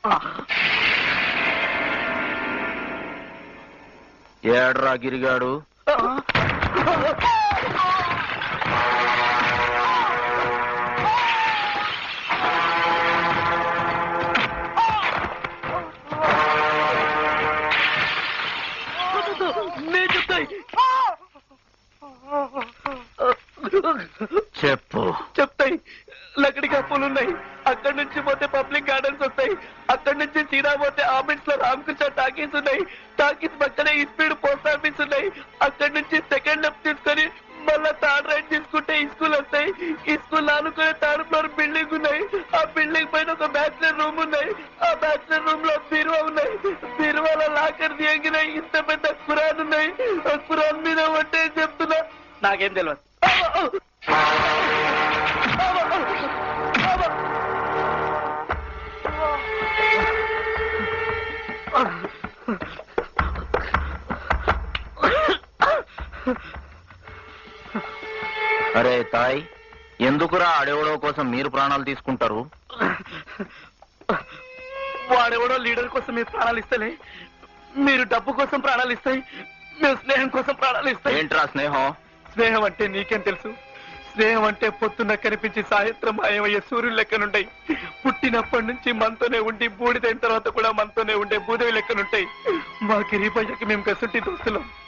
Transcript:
ఏడ్రా గిరిగాడు నేను చెప్తాయి చెప్పు చెప్తాయి లక్కడికి అప్పులు ఉన్నాయి అక్కడి నుంచి పోతే పబ్లిక్ గార్డెన్స్ వస్తాయి అక్కడి నుంచి సీదా పోతే ఆఫీస్ లో రామకృష్ణ టాకీస్ ఉన్నాయి టాకీస్ పక్కనే స్పీడ్ పోస్ట్ ఆఫీస్ ఉన్నాయి అక్కడి నుంచి సెకండ్ లెఫ్ట్ తీసుకొని మళ్ళా థర్డ్ రైట్ తీసుకుంటే ఈ స్కూల్ వస్తాయి ఈ స్కూల్ ఆనుకునే థర్డ్ ఫ్లోర్ బిల్డింగ్ ఉన్నాయి ఆ బిల్డింగ్ పైన ఒక బ్యాచులర్ రూమ్ ఉన్నాయి ఆ బ్యాచులర్ రూమ్ లో బీరువా ఉన్నాయి బీరువాలో లాకర్ దిగినాయి ఇంత పెద్ద ఖురాన్ ఉన్నాయి ఆ ఖురాన్ మీద ఒట్టే చెప్తున్నా నాకేం తెలియదు అరే తాయ్ ఎందుకురా ఆడెవడో కోసం మీరు ప్రాణాలు తీసుకుంటారు వాడెవడో లీడర్ కోసం మీరు ప్రాణాలు ఇస్తలే మీరు డబ్బు కోసం ప్రాణాలు ఇస్తాయి మేము స్నేహం కోసం ప్రాణాలు ఇస్తాయి ఏంట్రా స్నేహం స్నేహం అంటే నీకేం తెలుసు స్నేహం అంటే పొద్దున్న కనిపించి సాయంత్రం మాయమయ్యే సూర్యుడు లెక్కనుంటాయి పుట్టినప్పటి నుంచి మనతోనే ఉండి బూడిదైన తర్వాత కూడా మనతోనే ఉండే భూదేవి లెక్కనుంటాయి మా గిరిపయ్యకి మేము కసుంటి దోస్తులం